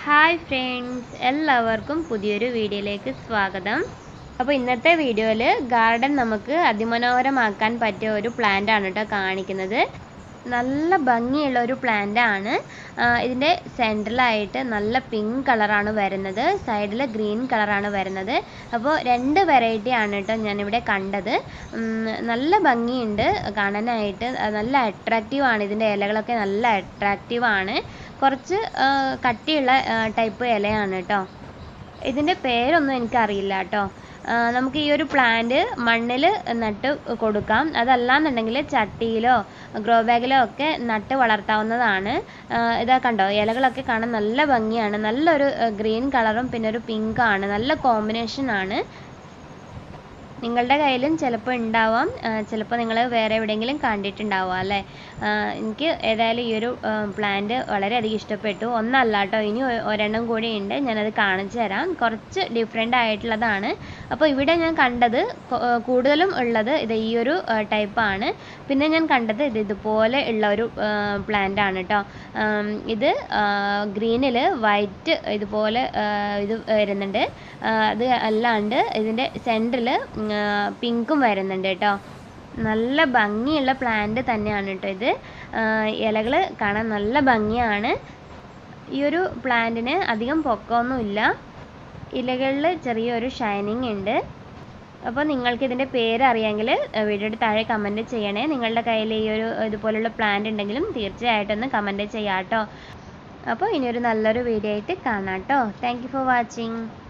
hi friends എല്ലാവർക്കും പുതിയൊരു വീഡിയോയിലേക്ക് സ്വാഗതം അപ്പോൾ ഇന്നത്തെ വീഡിയോയിൽ ഗാർഡൻ നമുക്ക് അതിമനോഹരമാക്കാൻ പറ്റിയ ഒരു പ്ലാന്റ് ആണ് കേട്ടോ കാണിക്കുന്നത് നല്ല ഭംഗിയുള്ള ഒരു പ്ലാന്റ് ആണ് ഇതിൻ്റെ സെൻറ്ററിലായിട്ട് നല്ല പിങ്ക് കളറാണ് വരുന്നത് സൈഡിൽ ഗ്രീൻ കളറാണ് വരുന്നത് അപ്പോൾ രണ്ട് വെറൈറ്റി ആണ് കേട്ടോ ഞാനിവിടെ കണ്ടത് ഉം, നല്ല ഭംഗിയുണ്ട് കാണാനായിട്ട് അത് നല്ല അട്രാക്റ്റീവ് ആണ് ഇതിൻ്റെ ഇലകളൊക്കെ നല്ല അട്രാക്റ്റീവ് ആണ് കുറച്ച് ആ, കട്ടിയുള്ള ടൈപ്പ് ഇലയാണ് കേട്ടോ ഇതിൻ്റെ പേരൊന്നും എനിക്കറിയില്ല കേട്ടോ ആ, നമുക്ക് ഈ ഒരു പ്ലാന്റ് മണ്ണിൽ നട്ട് കൊടുക്കാം അതല്ലാന്നുണ്ടെങ്കിൽ ചട്ടിയിലോ ഗ്രോ ബാഗിലോ ഒക്കെ നട്ട് വളർത്താവുന്നതാണ് ആ, ഇതാ കണ്ടോ ഇലകളൊക്കെ കാണാൻ നല്ല ഭംഗിയാണ് നല്ലൊരു ഗ്രീൻ കളറും പിന്നെ ഒരു പിങ്ക് ആണ് നല്ല കോമ്പിനേഷൻ ആണ് നിങ്ങളുടെ കയ്യിലും ചിലപ്പോൾ ഉണ്ടാവാം ചിലപ്പോൾ നിങ്ങൾ വേറെ എവിടെയെങ്കിലും കണ്ടിട്ടുണ്ടാവാം അല്ലേ ആ, എനിക്ക് ഏതായാലും ഈ ഒരു പ്ലാന്റ് വളരെയധികം ഇഷ്ടപ്പെട്ടു ഒന്നല്ല കേട്ടോ ഇനി ഒ- ഒരെണ്ണം കൂടി ഉണ്ട് ഞാനത് കാണിച്ചു തരാം കുറച്ച് ഡിഫറെൻ്റ് ആയിട്ടുള്ളതാണ് അപ്പോൾ ഇവിടെ ഞാൻ കണ്ടത് കൊ- ആ, കൂടുതലും ഉള്ളത് ഇത് ഈ ഒരു ടൈപ്പാണ് പിന്നെ ഞാൻ കണ്ടത് ഇത് ഇതുപോലെ ഉള്ള ഒരു പ്ലാന്റ് ആണ് കേട്ടോ ആം, ഇത് ഗ്രീനിൽ വൈറ്റ് ഇതുപോലെ ആ, ഇത് വരുന്നുണ്ട് ആ, അത് അല്ലാണ്ട് ഇതിൻ്റെ സെൻറ്ററിൽ പിങ്കും വരുന്നുണ്ട് കേട്ടോ നല്ല ഭംഗിയുള്ള പ്ലാന്റ് തന്നെയാണ് കേട്ടോ ഇത് ഇലകൾ കാണാൻ നല്ല ഭംഗിയാണ് ഈ ഒരു പ്ലാന്റിന് അധികം പൊക്കമൊന്നുമില്ല ഇലകളിൽ ചെറിയൊരു ഷൈനിങ് ഉണ്ട് അപ്പോൾ നിങ്ങൾക്ക് ഇതിൻ്റെ പേര് അറിയാമെങ്കിൽ വീഡിയോയുടെ താഴെ കമൻറ്റ് ചെയ്യണേ നിങ്ങളുടെ കയ്യിൽ ഈ ഒരു ഇതുപോലുള്ള പ്ലാന്റ് ഉണ്ടെങ്കിലും തീർച്ചയായിട്ടും ഒന്ന് കമൻറ്റ് ചെയ്യാം കേട്ടോ അപ്പോൾ ഇനിയൊരു നല്ലൊരു വീഡിയോ ആയിട്ട് കാണാം കേട്ടോ താങ്ക് യു ഫോർ വാച്ചിങ്